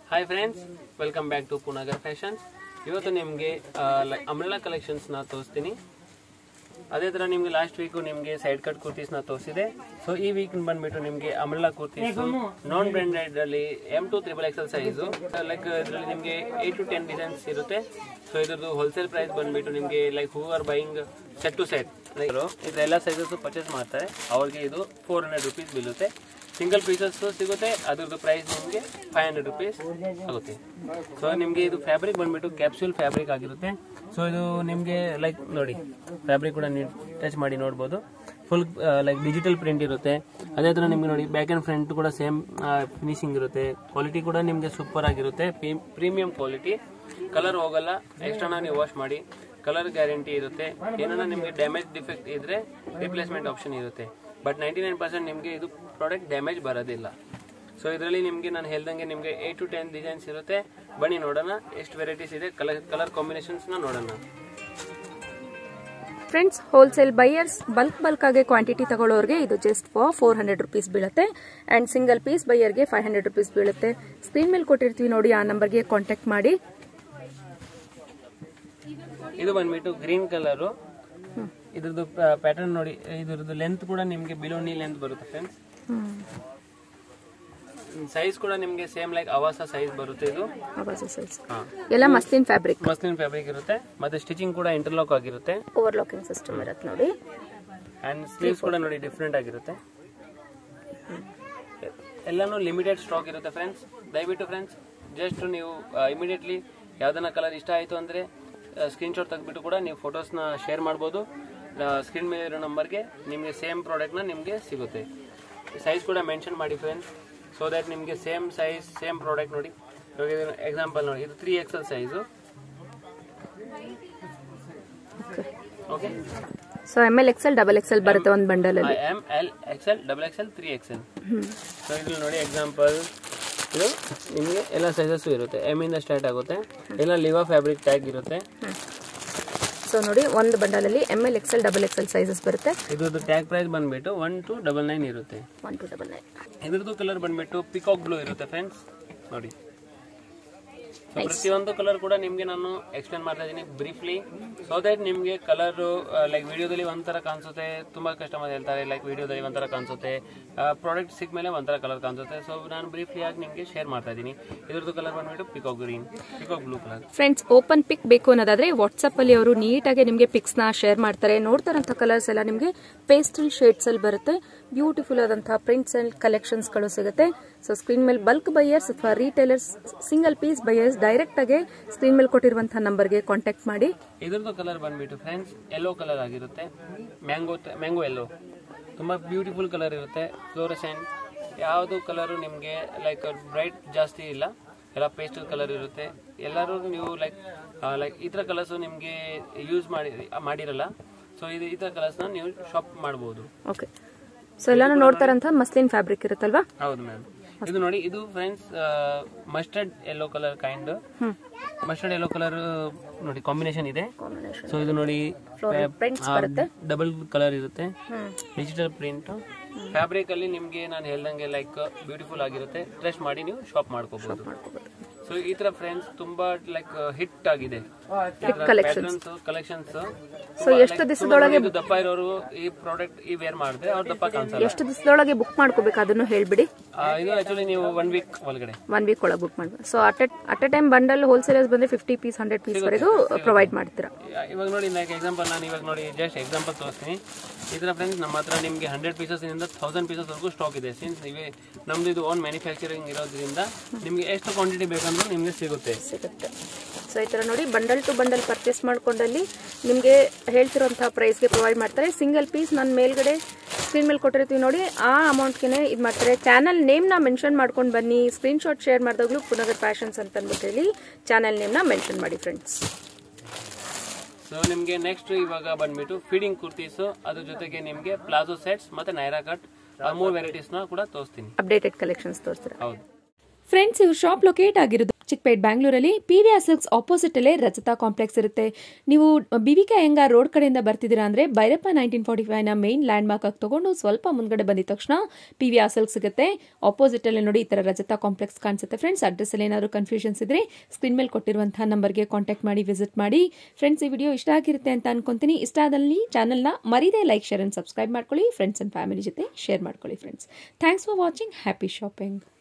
hi friends welcome back to Punagar fashions ಇವತ್ತು ನಿಮಗೆ umbrella ಕಲೆಕ್ಷನ್ಸ್ನ ತೋರಿಸ್ತೀನಿ ಅದೇ ಥರ ನಿಮಗೆ ಲಾಸ್ಟ್ ವೀಕು ನಿಮಗೆ ಸೈಡ್ ಕಟ್ ಕುರ್ತೀಸ್ನ ತೋರಿಸಿದೆ ಸೊ ಈ ವೀಕ್ ಬಂದ್ಬಿಟ್ಟು ನಿಮಗೆ ಅಮ್ರಲಾ ಕುರ್ತೀಸ್ ನಾನ್ ಬ್ರ್ಯಾಂಡೆಡ್ ಅಲ್ಲಿ M to triple XL size like ಇದರಲ್ಲಿ ನಿಮಗೆ ಏಟ್ ಟು ಟೆನ್ ಡಿಸೈನ್ಸ್ ಇರುತ್ತೆ ಸೊ ಇದ್ರದ್ದು ಹೋಲ್ಸೇಲ್ ಪ್ರೈಸ್ ಬಂದ್ಬಿಟ್ಟು ನಿಮಗೆ like who are buying set to set like ಇದೆಲ್ಲ ಸೈಜಸ್ ಪರ್ಚೇಸ್ ಮಾಡ್ತಾರೆ ಅವ್ರಿಗೆ ಇದು ಫೋರ್ ಹಂಡ್ರೆಡ್ ರುಪೀಸ್ ಬೀಳುತ್ತೆ ಸಿಂಗಲ್ ಪೀಸಸ್ ಸಿಗುತ್ತೆ ಅದ್ರದ್ದು ಪ್ರೈಸ್ ನಿಮಗೆ ಫೈವ್ ಹಂಡ್ರೆಡ್ ರುಪೀಸ್ ಆಗುತ್ತೆ ಸೊ ನಿಮಗೆ ಇದು ಫ್ಯಾಬ್ರಿಕ್ ಬಂದ್ಬಿಟ್ಟು ಕ್ಯಾಪ್ಸೂಲ್ ಫ್ಯಾಬ್ರಿಕ್ ಆಗಿರುತ್ತೆ ಸೊ ಇದು ನಿಮಗೆ ಲೈಕ್ ನೋಡಿ ಫ್ಯಾಬ್ರಿಕ್ ಕೂಡ ನೀವು ಟಚ್ ಮಾಡಿ ನೋಡ್ಬೋದು ಫುಲ್ ಲೈಕ್ ಡಿಜಿಟಲ್ ಪ್ರಿಂಟ್ ಇರುತ್ತೆ ಅದೇ ಥರ ನಿಮಗೆ ನೋಡಿ ಬ್ಯಾಕ್ ಆ್ಯಂಡ್ ಫ್ರಂಟ್ ಕೂಡ ಸೇಮ್ ಫಿನಿಶಿಂಗ್ ಇರುತ್ತೆ ಕ್ವಾಲಿಟಿ ಕೂಡ ನಿಮಗೆ ಸೂಪರ್ ಆಗಿರುತ್ತೆ ಪ್ರೀಮಿಯಂ ಕ್ವಾಲಿಟಿ ಕಲರ್ ಹೋಗಲ್ಲ ಎಕ್ಸ್ಟ್ರಾ ನೀವು ವಾಶ್ ಮಾಡಿ ಕಲರ್ ಗ್ಯಾರಂಟಿ ಇರುತ್ತೆ ಏನಾರ ನಿಮಗೆ ಡ್ಯಾಮೇಜ್ ಡಿಫೆಕ್ಟ್ ಇದ್ರೆ ರಿಪ್ಲೇಸ್ಮೆಂಟ್ ಆಪ್ಷನ್ ಇರುತ್ತೆ ಬಟ್ ನೈಂಟಿ ನೈನ್ ಪರ್ಸೆಂಟ್ ನಿಮಗೆ ಇದು ಪ್ರಾಡಕ್ಟ್ ಡ್ಯಾಮೇಜ್ ಬರೋದಿಲ್ಲ ಸೊ ಇದರಲ್ಲಿ ನಿಮಗೆ ನಾನು ಹೇಳ್ದಂಗೆ ನಿಮಗೆ ಏಟ್ ಟು ಟೆನ್ ಡಿಸೈನ್ಸ್ ಇರುತ್ತೆ ಬನ್ನಿ ನೋಡೋಣ ಎಷ್ಟು ವೆರೈಟೀಸ್ ಇದೆ ಕಲರ್ ಕಲರ್ ಕಾಂಬಿನೇಷನ್ಸ್ನ ನೋಡೋಣ friends wholesale buyers bulk bulk ಆಗಿ ಕ್ವಾಂಟಿಟಿ ತಗೊಳ್ಳೋರಿಗೆ ಇದು just for four hundred rupees ಬೀಳುತ್ತೆ ಅಂಡ್ ಸಿಂಗಲ್ ಪೀಸ್ ಬೈಯರ್ಗೆ ಫೈವ್ ಹಂಡ್ರೆಡ್ ರುಪೀಸ್ ಬೀಳುತ್ತೆ ಸ್ಕ್ರೀನ್ ಮೇಲೆ ಕೊಟ್ಟಿರ್ತೀವಿ ನೋಡಿ ಆ ನಂಬರ್ಗೆ ಕಾಂಟ್ಯಾಕ್ಟ್ ಮಾಡಿ ಇದು ಬಂದ್ಬಿಟ್ಟು ಗ್ರೀನ್ ಕಲರು ಇದ್ರದ್ದು ಪ್ಯಾಟರ್ನ್ ನೋಡಿ ಇದ್ರದ್ದು ಲೆಂತ್ ಕೂಡ ನಿಮಗೆ ಬಿಲೋನಿ ಲೆಂತ್ ಬರುತ್ತೆ ಫ್ರೆಂಡ್ಸ್ ಸೈಜ್ ಕೂಡ ನಿಮಗೆ ಸೇಮ್ ಲೈಕ್ ಅವಾಸ ಸೈಜ್ ಬರುತ್ತೆ ಇದು ಸೈಜ್ ಹಾ ಎಲ್ಲ ಮಸ್ಲಿನ್ ಫ್ಯಾಬ್ರಿಕ್ ಮಸ್ಲಿನ್ ಫ್ಯಾಬ್ರಿಕ್ ಇರುತ್ತೆ ಮತ್ತೆ ಸ್ಟಿಚಿಂಗ್ ಕೂಡ ಇಂಟರ್ಲಾಕ್ ಆಗಿರುತ್ತೆ ಓವರ್ಲಾಕಿಂಗ್ ಸಿಸ್ಟಮ್ ಇರುತ್ತೆ ನೋಡಿ ಅಂಡ್ ಸ್ಲೀವ್ಸ್ ಕೂಡ ನೋಡಿ ಡಿಫ್ರೆಂಟ್ ಆಗಿರುತ್ತೆ ಎಲ್ಲಾನು ಲಿಮಿಟೆಡ್ ಸ್ಟಾಕ್ ಇರುತ್ತೆ ಫ್ರೆಂಡ್ಸ್ ದಯವಿಟ್ಟು ಫ್ರೆಂಡ್ಸ್ ಜಸ್ಟ್ ನೀವು ಇಮಿಡಿಯೇಟ್ಲಿ ಯಾವ್ದನ್ನ ಕಲರ್ ಇಷ್ಟ ಆಯಿತು ಅಂದರೆ ಸ್ಕ್ರೀನ್ಶಾಟ್ ತೆಗೆದ್ಬಿಟ್ಟು ಕೂಡ ನೀವು ಫೋಟೋಸ್ನ ಶೇರ್ ಮಾಡ್ಬೋದು ಸ್ಕ್ರೀನ್ ಮೇಲೆ ಇರೋ ನಂಬರ್ಗೆ ನಿಮಗೆ ಸೇಮ್ ಪ್ರಾಡಕ್ಟ್ನ ನಿಮಗೆ ಸಿಗುತ್ತೆ ಸೈಜ್ ಕೂಡ ಮೆನ್ಷನ್ ಮಾಡಿ ಫ್ರೆಂಡ್ಸ್ ಸೊ ದ್ಯಾಟ್ ನಿಮಗೆ ಸೇಮ್ ಸೈಜ್ ಸೇಮ್ ಪ್ರಾಡಕ್ಟ್ ನೋಡಿ ಇವಾಗ ಎಕ್ಸಾಂಪಲ್ ನೋಡಿ ಇದು three XL size okay so M L XL double XL ಬರುತ್ತೆ ಒಂದು ಬಂಡಲ್ ಅಲ್ಲಿ M L XL double XL three XL so ಇದ್ರಲ್ಲಿ ನೋಡಿ ಎಕ್ಸಾಂಪಲ್ ಇದು ನಿಮಗೆ ಎಲ್ಲ ಸೈಜಸ್ಸು ಇರುತ್ತೆ ಎಮ್ ಇಂದ ಸ್ಟಾರ್ಟ್ ಆಗುತ್ತೆ ಎಲ್ಲ ಲಿವಾ ಫ್ಯಾಬ್ರಿಕ್ ಟ್ಯಾಗ್ ಇರುತ್ತೆ ಸೊ ನೋಡಿ ಒಂದು ಬಂಡಲ್ ಅಲ್ಲಿ M L XL double XL sizes ಬರುತ್ತೆ ಇದ್ರದ್ದು ಟ್ಯಾಗ್ ಪ್ರೈಸ್ ಬಂದ್ಬಿಟ್ಟು ಒನ್ ಟು ಡಬಲ್ ನೈನ್ ಇರುತ್ತೆ ಒನ್ ಟು ಡಬಲ್ ನೈನ್ ಇದ್ರದ್ದು ಕಲರ್ ಬಂದ್ಬಿಟ್ಟು ಪಿಕಾಕ್ ಬ್ಲೂ ಇರುತ್ತೆ ಫ್ರೆಂಡ್ಸ್ ನೋಡಿ So, ಪ್ರತಿಯೊಂದು ಕಲರ್ ಕೂಡ ನಿಮಗೆ ನಾನು ಎಕ್ಸ್ಪ್ಲೇನ್ ಮಾಡ್ತಾ ಇದ್ದೀನಿ ಬ್ರೀಫ್ಲಿ ಸೊ ದಟ್ ನಿಮಗೆ ಕಲರ್ ಲೈಕ್ ವಿಡಿಯೋದಲ್ಲಿ ಒಂಥರ ಕಾಣಿಸುತ್ತೆ ತುಂಬಾ ಕಸ್ಟಮರ್ ಹೇಳ್ತಾರೆ ಲೈಕ್ ವಿಡಿಯೋದಲ್ಲಿ ಒಂಥರ ಕಾಣಿಸುತ್ತೆ ಪ್ರಾಡಕ್ಟ್ ಸಿಕ್ಕ ಮೇಲೆ ಒಂಥರ ಕಲರ್ ಕಾಣಿಸುತ್ತೆ ಸೊ ನಾನು ಬ್ರೀಫ್ಲಿ ಆಗಿ ನಿಮಗೆ ಶೇರ್ ಮಾಡ್ತಾ ಇದ್ದೀನಿ ಇದ್ರದ್ದು ಕಲರ್ ಬಂದ್ಬಿಟ್ಟು peacock green peacock blue colour friends open pick ಬೇಕು ಅನ್ನೋದಾದ್ರೆ ವಾಟ್ಸಪ್ ಅಲ್ಲಿ ಅವರು ನೀಟಾಗಿ ನಿಮಗೆ ಪಿಕ್ಸ್ ನ ಶೇರ್ ಮಾಡ್ತಾರೆ ನೋಡ್ತಾರಂತ ಕಲರ್ಸ್ ಎಲ್ಲ ನಿಮಗೆ ಪೇಸ್ಟಲ್ ಶೇಡ್ಸ್ ಅಲ್ಲಿ ಬರುತ್ತೆ ಬ್ಯೂಟಿಫುಲ್ ಆದಂತಹ ಪ್ರಿಂಟ್ಸ್ ಅಂಡ್ ಕಲೆಕ್ಷನ್ಸ್ ಗಳು ಸಿಗುತ್ತೆ ಸೊ ಸ್ಕ್ರೀನ್ ಮೇಲೆ ಬಲ್ಕ್ ಬೈಯರ್ಸ್ ಅಥವಾ retailers single piece buyers direct ಆಗಿ ಸ್ಕ್ರೀನ್ ಮೇಲೆ ಕೊಟ್ಟಿರುವಂತಹ ನಂಬರ್ಗೆ ಕಾಂಟ್ಯಾಕ್ಟ್ ಮಾಡಿ ಇದ್ರದ್ದು ಕಲರ್ ಬಂದ್ಬಿಟ್ಟು ಫ್ರೆಂಡ್ಸ್ ಯೆಲ್ಲೋ ಕಲರ್ ಆಗಿರುತ್ತೆ ಮ್ಯಾಂಗೋ ಮ್ಯಾಂಗೋ ಯೆಲ್ಲೋ ತುಂಬ ಬ್ಯೂಟಿಫುಲ್ ಕಲರ್ ಇರುತ್ತೆ ಫ್ಲೋರಸೆಂಟ್ ಯಾವುದು ಕಲರು ನಿಮಗೆ ಲೈಕ್ ಬ್ರೈಟ್ ಜಾಸ್ತಿ ಇಲ್ಲ ಎಲ್ಲ ಪೇಸ್ಟಲ್ ಕಲರ್ ಇರುತ್ತೆ ಎಲ್ಲರೂ ನೀವು ಲೈಕ್ ಲೈಕ್ ಈ ಥರ ಕಲರ್ಸು ನಿಮಗೆ ಯೂಸ್ ಮಾಡಿ ಮಾಡಿರಲ್ಲ ಸೊ ಇದು ಈ ಥರ ಕಲರ್ಸ್ನ ನೀವು ಶಾಪ್ ಮಾಡ್ಬೋದು ಓಕೆ ಸೊ ಎಲ್ಲಾನು ನೋಡ್ತಾರಂತ ಮಸ್ಲಿನ್ ಫ್ಯಾಬ್ರಿಕ್ ಇರುತ್ತಲ್ವಾ ಹೌದು ಮ್ಯಾಮ್ ಇದು ನೋಡಿ ಇದು friends mustard yellow colour kind mustard yellow colour ನೋಡಿ ಕಾಂಬಿನೇಷನ್ ಇದೆ ಕಾಂಬಿನೇಷನ್ ಸೊ ಇದು ನೋಡಿ ಪ್ರಿಂಟ್ಸ್ ಬರುತ್ತೆ ಡಬಲ್ ಕಲರ್ ಇರುತ್ತೆ ಡಿಜಿಟಲ್ ಪ್ರಿಂಟ್ ಫ್ಯಾಬ್ರಿಕ್ ಅಲ್ಲಿ ನಿಮ್ಗೆ ನಾನು ಹೇಳ್ದಂಗೆ ಲೈಕ್ ಬ್ಯೂಟಿಫುಲ್ ಆಗಿರುತ್ತೆ ಟ್ರೆಸ್ಟ್ ಮಾಡಿ ನೀವು ಶಾಪ್ ಮಾಡ್ಕೋಬಹುದು ಸೊ ಈ ತರ ಫ್ರೆಂಡ್ಸ್ ತುಂಬಾ ಲೈಕ್ ಹಿಟ್ ಆಗಿದೆ ಕಲೆಕ್ಷನ್ಸ್ ಸೊ ಎಷ್ಟು ದಿವಸದೊಳಗೆ ದಪ್ಪ ಇರೋರು ಈ ಪ್ರಾಡಕ್ಟ್ ಈ ವೇರ್ ಮಾಡಿದ್ರೆ ಅವ್ರು ದಪ್ಪ ಕಾಣಿಸಲ್ಲ ಎಷ್ಟು ದಿವಸದೊಳಗೆ ಬುಕ್ ಮಾಡ್ಕೋಬೇಕು ಅದನ್ನು ಹೇಳ್ಬಿಡಿ ಆ, ಇದು ಆಕ್ಚುಲಿ ನೀವು ಒನ್ ವೀಕ್ ಒಳಗಡೆ ಒನ್ ವೀಕ್ ಒಳಗೆ ಬುಕ್ ಮಾಡ್ಬೇಕು so at at a time bundle wholesalers ಬಂದ್ರೆ ಫಿಫ್ಟಿ ಪೀಸ್ ಹಂಡ್ರೆಡ್ ಪೀಸ್ ವರೆಗೂ ಪ್ರೊವೈಡ್ ಮಾಡ್ತೀರಾ ಇವಾಗ ನೋಡಿ ಲೈಕ್ ಎಕ್ಸಾಂಪಲ್ ನಾನು ಇವಾಗ ನೋಡಿ ಜಸ್ಟ್ ಎಕ್ಸಾಂಪಲ್ ತೋರಿಸ್ತೀನಿ ಈ ಥರ ಫ್ರೆಂಡ್ಸ್ ನಮ್ಮ ಹತ್ರ ನಿಮಗೆ ಹಂಡ್ರೆಡ್ ಪೀಸಸ್ನಿಂದ ತೌಸಂಡ್ ಪೀಸಸ್ವರೆಗೂ ಸ್ಟಾಕ್ ಇದೆ ಸಿನ್ಸ್ ನೀವೇ ನಮ್ದು ಇದು ಓನ್ ಮ್ಯಾನುಫ್ಯಾಕ್ಚರಿಂಗ್ ಇರೋದ್ರಿಂದ ನಿಮಗೆ ಎಷ್ಟು ಕ್ವಾಂಟಿಟಿ ಬೇಕಂದ್ರೂ ನಿಮಗೆ ಸಿಗುತ್ತೆ ಸಿಗುತ್ತೆ ಸೊ ಈ ಥರ ನೋಡಿ ಬಂಡಲ್ ಟು ಬಂಡಲ್ ಪರ್ಚೇಸ್ ಮಾಡ್ಕೊಂಡಲ್ಲಿ ನಿಮಗೆ ಹೇಳ್ತಿರೋಂಥ ಪ್ರೈಸ್ಗೆ ಪ್ರೊವೈಡ್ ಮಾಡ್ತಾರೆ ಸಿಂಗಲ್ ಪೀಸ್ ನನ್ನ ಮೇಲ್ಗಡೆ ಸ್ಕ್ರೀನ್ ಮೇಲೆ ಕೊಟ್ಟಿರ್ತೀವಿ ನೋಡಿ ಆ ಅಮೌಂಟ್ಗೆ ಇದು ಮಾಡ್ತಾರೆ ಚಾನಲ್ ನೇಮ್ನ ಮೆನ್ಷನ್ ಮಾಡ್ಕೊಂಡು ಬನ್ನಿ ಸ್ಕ್ರೀನ್ಶಾಟ್ ಶೇರ್ ಮಾಡಿದಾಗಲೂ ಪುನಗರ್ ಫ್ಯಾಷನ್ಸ್ ಅಂತ ಅಂದ್ಬಿಟ್ಟು ಹೇಳಿ ಚಾನಲ್ ನೇಮ್ನ ಮೆನ್ಷನ್ ಮಾಡಿ ಫ್ರೆಂಡ್ಸ್ ಸೊ ನಿಮಗೆ ನೆಕ್ಸ್ಟ್ ಇವಾಗ ಬಂದ್ಬಿಟ್ಟು ಫೀಡಿಂಗ್ ಕುರ್ತೀಸು ಅದ್ರ ಜೊತೆಗೆ ನಿಮಗೆ ಪ್ಲಾಜೋ ಸೆಟ್ಸ್ ಮತ್ತೆ ನೈರಾ ಕಟ್ ಮೂರು ವೆರೈಟೀಸ್ನ ಕೂಡ ತೋರಿಸ್ತೀನಿ ಅಪ್ಡೇಟೆಡ್ ಕಲೆಕ್ಷನ್ಸ್ ತೋರಿಸ್ತಾರೆ ಹೌದು ಫ್ರೆಂಡ್ಸ್ ಇವ್ರ ಶಾಪ್ ಲೊಕೇಟ್ ಆಗಿರೋದು ಚಿಕ್ಕಪೇಟ್ ಬ್ಯಾಂಗ್ಳೂರಲ್ಲಿ ಪಿ ವಿ ಆರ್ ಸಿಲ್ಕ್ಸ್ ಆಪೋಸಿಟಲ್ಲೇ ರಜತಾ ಕಾಂಪ್ಲೆಕ್ಸ್ ಇರುತ್ತೆ ನೀವು B V K Iyengar road ಕಡೆಯಿಂದ ಬರ್ತಿದ್ದೀರಾ ಅಂದರೆ ಭೈರಪ್ಪ ನೈನ್ಟೀನ್ ಫಾರ್ಟಿ ಫೈವ್ನ ಮೇನ್ ಲ್ಯಾಂಡ್ ಮಾರ್ಕ್ ಆಗಿ ತಗೊಂಡು ಸ್ವಲ್ಪ ಮುಂದ್ಗಡೆ ಬಂದಿದ ತಕ್ಷಣ ಪಿ ವಿ ಆರ್ ಸಿಲ್ಕ್ ಸಿಗುತ್ತೆ ಆಪೋಸಿಟಲ್ಲೇ ನೋಡಿ ಈ ಥರ ರಜತಾ ಕಾಂಪ್ಲೆಕ್ಸ್ ಕಾಣಿಸುತ್ತೆ ಫ್ರೆಂಡ್ಸ್ ಅಡ್ರೆಸ್ಸಲ್ಲಿ ಏನಾದರೂ ಕನ್ಫ್ಯೂಷನ್ಸ್ ಇದ್ರೆ ಸ್ಕ್ರೀನ್ ಮೇಲೆ ಕೊಟ್ಟಿರುವಂತಹ ನಂಬರ್ಗೆ ಕಾಂಟ್ಯಾಕ್ಟ್ ಮಾಡಿ ವಿಸಿಟ್ ಮಾಡಿ ಫ್ರೆಂಡ್ಸ್ ಈ ವಿಡಿಯೋ ಇಷ್ಟ ಆಗಿರುತ್ತೆ ಅಂತ ಅನ್ಕೊಂತೀನಿ ಇಷ್ಟ ಆದಲ್ಲಿ ಚಾನಲ್ನ ಮರಿದೇ ಲೈಕ್ ಶೇರ್ ಅಂಡ್ ಸಬ್ಸ್ಕ್ರೈಬ್ ಮಾಡ್ಕೊಳ್ಳಿ ಫ್ರೆಂಡ್ಸ್ ಅಂಡ್ ಫ್ಯಾಮಿಲಿ ಜೊತೆ ಶೇರ್ ಮಾಡ್ಕೊಳ್ಳಿ friends thanks for watching happy shopping